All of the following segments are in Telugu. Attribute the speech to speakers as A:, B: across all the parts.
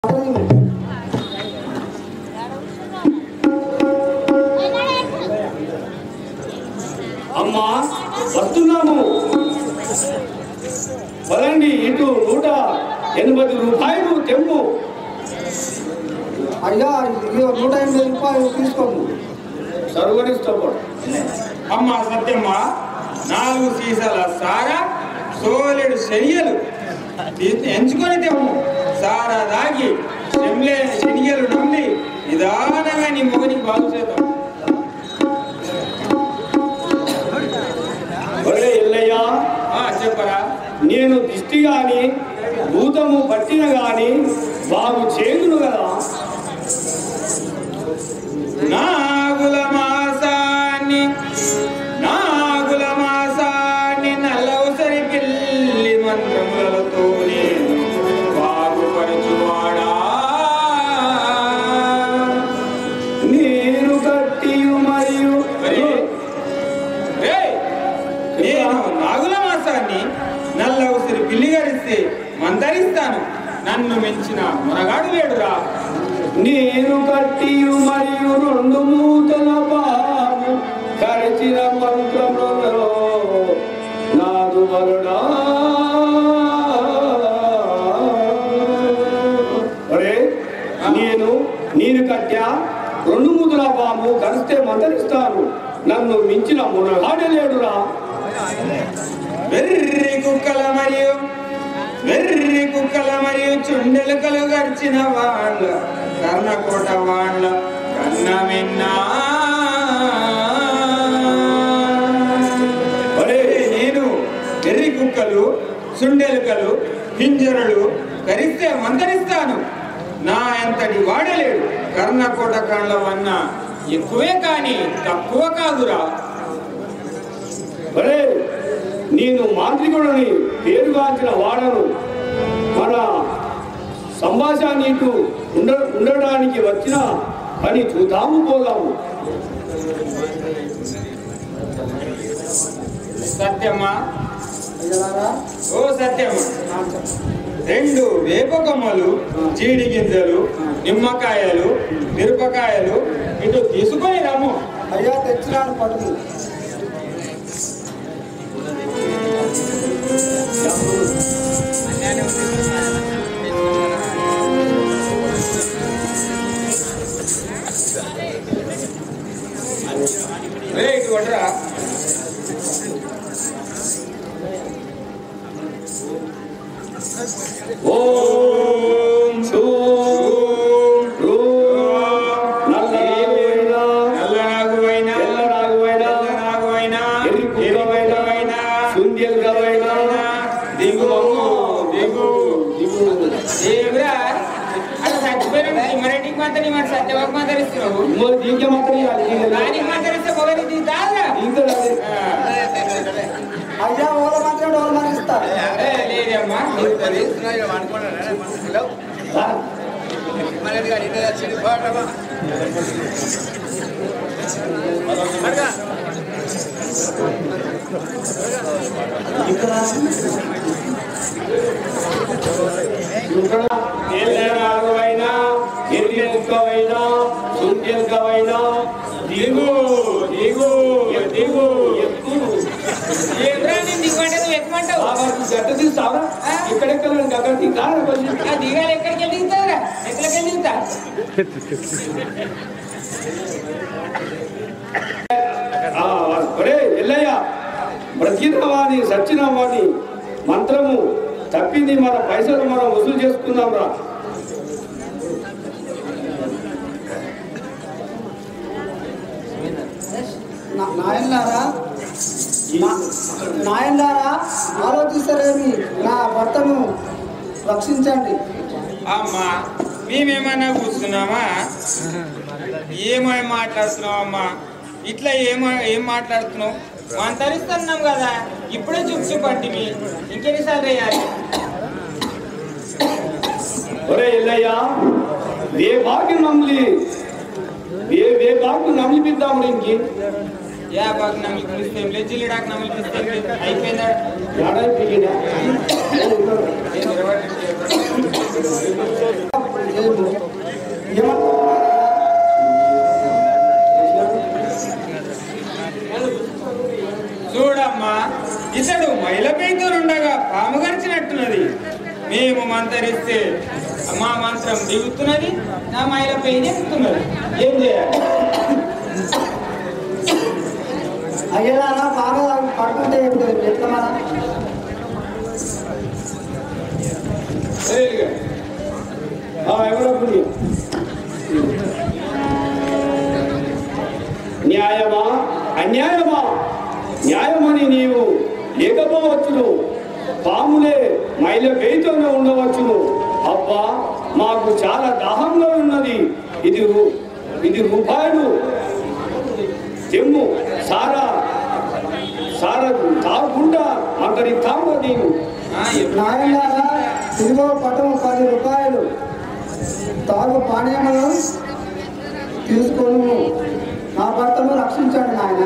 A: అమ్మా వస్తున్నాము పదండి ఇటు నూట ఎనభై రూపాయలు తెమ్ము
B: అయ్యా ఇదిగో నూట ఎనిమిది రూపాయలు తీసుకోండి
A: సర్వరిస్తాడు
C: అమ్మ సత్యమ్మ నాలుగు సీసాల సారా సోలెడు శనియలు తీసి ఎంచుకొని తెమ్ము సారా దాగి శనిలే శనియలు నమ్మి నిదానంగా నీ మొగనికి బాగు చేద్దాం
A: ఒరే ఎల్లయ్యా
C: ఆ, చెప్పరా
A: నేను దిష్టి గాని భూతము పట్టిన గాని బాగు చేతును కదా
C: నాగుల మాసాన్ని నాగుల మాసాన్ని నల్లవసరి పిల్లి మంత్రములతోనే బాగుపరచువాడా
A: నేను కట్టియు మరియు
C: మరి ఏయ్, నేను నాగుల మాసాన్ని నల్ల ఉసిరి పిల్లి గడిస్తే మందరిస్తాను నన్ను మించిన మునగాడు లేడురా
A: నేను కట్టియు మరియు రెండు మూతల పాము కరిచిన మంత్రములలో నాదు వరుడా ఒరే నేను నేను కట్టా రెండు మూతుల పాము కరిస్తే మందరిస్తాను నన్ను మించిన మునగాడలేడురా
C: వెర్రి కుక్కల మరియు వెర్రి కుక్కల మరియు చుండెలుకలు గడిచిన వాళ్ళ కర్ణకోట వాళ్ళ కన్న మిన్నా ఒరే నేను వెర్రి కుక్కలు చుండెలుకలు పింజరులు కరిస్తే మందరిస్తాను నా ఎంతటి వాడలేడు కర్ణకోట కాళ్ళ వన్న ఎక్కువే కానీ తక్కువ కాదురా
A: ఒరే నేను మాంత్రికుడని పేరుగాంచిన వాడను మన సంభాషణ నీటు ఉండ ఉండడానికి వచ్చిన పని చూద్దాము పోదాము
C: సత్యమ్మా
B: అయ్యలారా
C: ఓ సత్యమ్మ రెండు వేప కొమ్మలు జీడి గింజలు నిమ్మకాయలు మిరపకాయలు ఇటు తీసుకొని రమ్ము
B: అయ్యా తెచ్చినాను పడుకు
C: రే ఇటు కొట్టరా
A: ఓం శూం రూం నల్లరాగువైన
C: నల్ల నాగువైనా
A: తెల్ల రాగువైన
C: తెల్ల నాగువైనా
A: ఎరి కుక్కవైన సుందెలుగవైన
C: దిగు దిగు
A: దిగు
C: దేవురా అటు చచ్చిపోయిన మరటికి మాత్రం మరి సత్యవాకు మాత్రమిస్తున్నావు
A: మరి దీనికి మాత్రం ఇవ్వాలి. దీనికి లేదు.
C: దానికి మాత్రమిస్తే పొగరి దిగుతారా
A: దీంతో రాదు.
B: అయ్యా ఓల మాత్రం ఓల మరి ఇస్తా
C: లేదమ్మా దిగుతుంది
A: రా. ఇక్కడ తెల్ల రాగువైన ఎర్రి ముక్కవైన సుందెలుగవైన దిగు దిగు దిగు ఎక్కువ
C: దేవురా నేను దిగుమంటే నువ్వు ఎక్కుమంటావు
A: బాబాకు గట్ట తీస్తావా ఇక్కడెక్కడ దగ్గర తీస్తారా కొంచెం
C: ఆ దిగాలి ఎక్కడికి వెళ్ళి దిగుతావురా ఎక్కడికి వెళ్ళి దిగుతా
A: ఆ, ఒరే ఎల్లయ్య బ్రతికినవాని సచ్చినవాని మంత్రము తప్పింది మన పైసలు మనం వసూలు చేసుకుందాం రా
B: నా- నాయనలారా నా- నాయనలారా ఆలోచిస్తారేమి నా భర్తను రక్షించండి
C: అమ్మా మేమేమన్నా కూర్చున్నామా ఏమో మాట్లాడుతున్నావు అమ్మా ఇట్లా ఏమో ఏం మాట్లాడుతున్నావు మంతరిస్తున్నాం కదా ఇప్పుడే చూపు చూపండి ఇంకెన్నిసార్లు వేయాలి
A: ఒరే ఎల్లయ్య ఏ బాకి నమ్లి ఏ ఏ బాకు నమ్లిపిద్దాం ఇంకి
C: యా బాగా నమ్మి పిలిస్తే జిల్లిడాకు నమ్మి పిలిస్తే అయిపోయిందా
A: ఏడాది పీకినా?
C: నేను నిలబడి-
B: ఏమో ఏమంటున్నారా
C: చూడమ్మా ఇతడు మైలపైతో ఉండగా పాము గరిచినట్టున్నది మేము మంతరిస్తే మా మంత్రం దిగుతున్నది నా మైలపై ఎక్కుతున్నది ఏం చేయాలి
B: అయ్యలారా బాగా పడుకుంటే ఎట్లా మన
A: సరేగా ఎవరో పుణ్యం న్యాయమా అన్యాయమా న్యాయమని నీవు లేకపోవచ్చును పాములే మైల పేరుతోనే ఉండవచ్చును అబ్బా మాకు చాలా దాహంగా ఉన్నది ఇది రూ- ఇది రూపాయలు తెమ్ము సారా సారా తాగకుండా అక్కడి తాము నీవు
C: ఆ, ఎప్పుడు
B: నాయనారా ఇదిగో పటము పది రూపాయలు తాగు పానీయములు తీసుకొని నా భర్తను రక్షించండి నాయన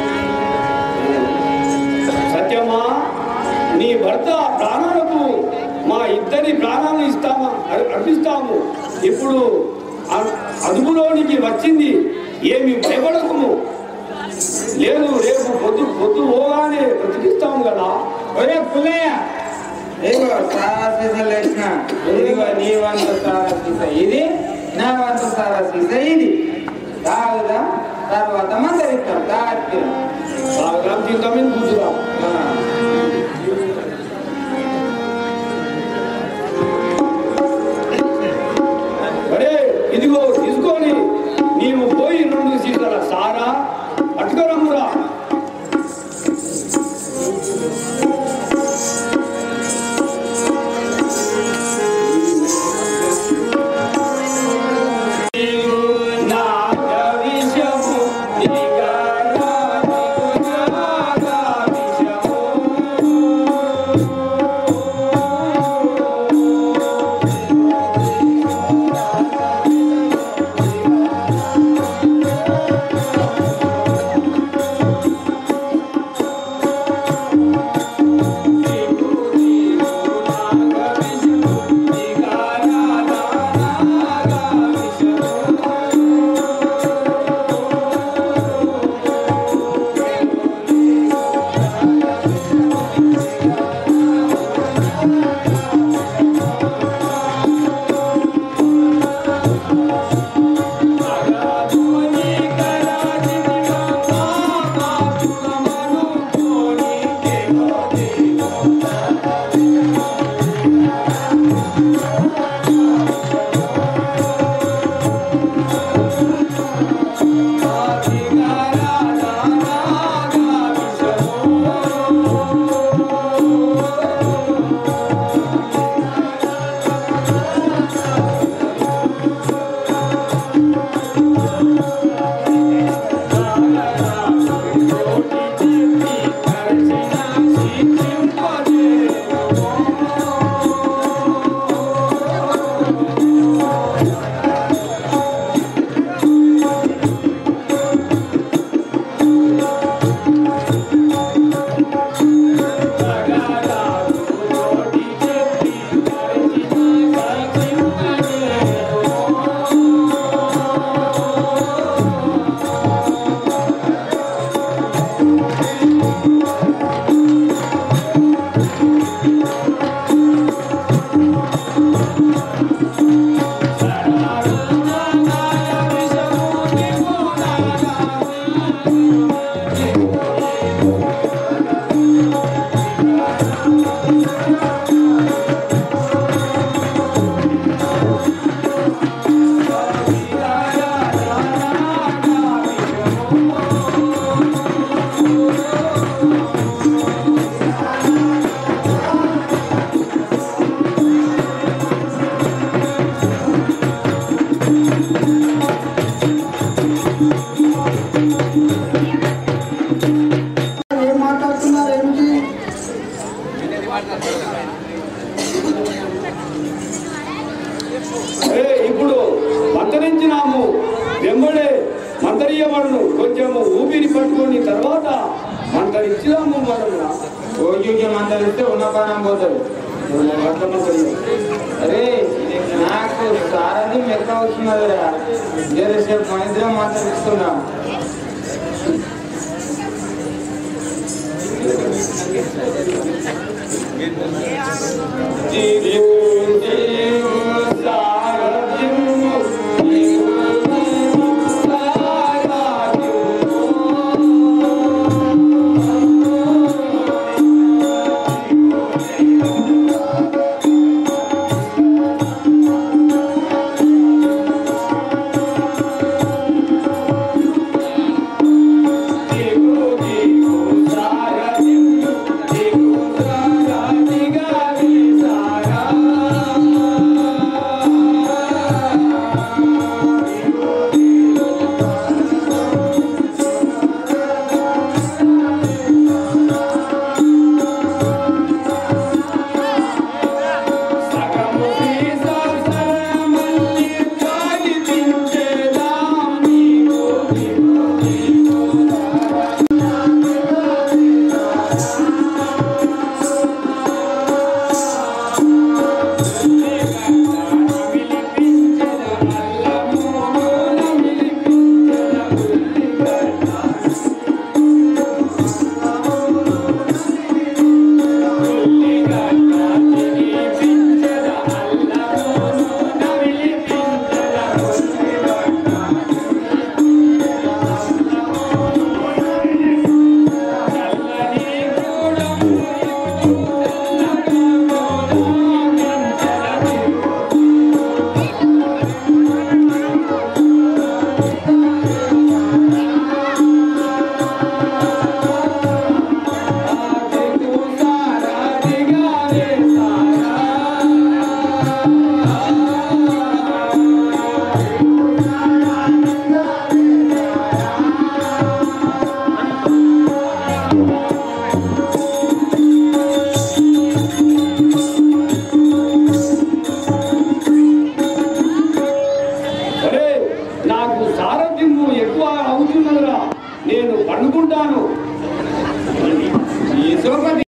A: సత్యమా నీ భర్త ప్రాణాలకు మా ఇద్దరి ప్రాణాలు ఇస్తామా అర్- అర్పిస్తాము ఇప్పుడు అ- అదుపులోనికి వచ్చింది ఏమి భయపడకుము లేదు రేపు పొద్దు పొద్దు పోగానే బ్రతికిస్తాము కదా
C: ఒరే పుల్లయ్య ఇదిగో సారా సీసాలు వేసిన ఇదిగో నీ వంతు సారా సీసా ఇది నా వంతు సారా సీసా ఇది తాగుదా తర్వాత మందరిస్తాం తాగి
A: బాగా తింటామని కూర్చురా అరే ఇదిగో తీసుకొని నీవు పోయి రెండు సీసాల సారా పట్టుకరమ్మురా
B: ఏం మాట్లాడుతున్నారు ఏమిటి
A: ఏ, ఇప్పుడు మంతరించినాము వెంబడే మంతరియమను కొంచెము ఊపిరి పట్టుకొని తర్వాత మంతరించినాము మనము
C: రోజుకి మందరిస్తే ఉన్న ప్రాణం పోతుంది అరే నాకు సారథి మెక్క అవుతున్నదిరా జరసేపు మా ఇద్దరం మాట్లాడిస్తున్నాం
A: అరే నాకు సారథ్యము ఎక్కువ అవుతున్నదిరా నేను పండుకుంటాను
C: ఈ సోపతి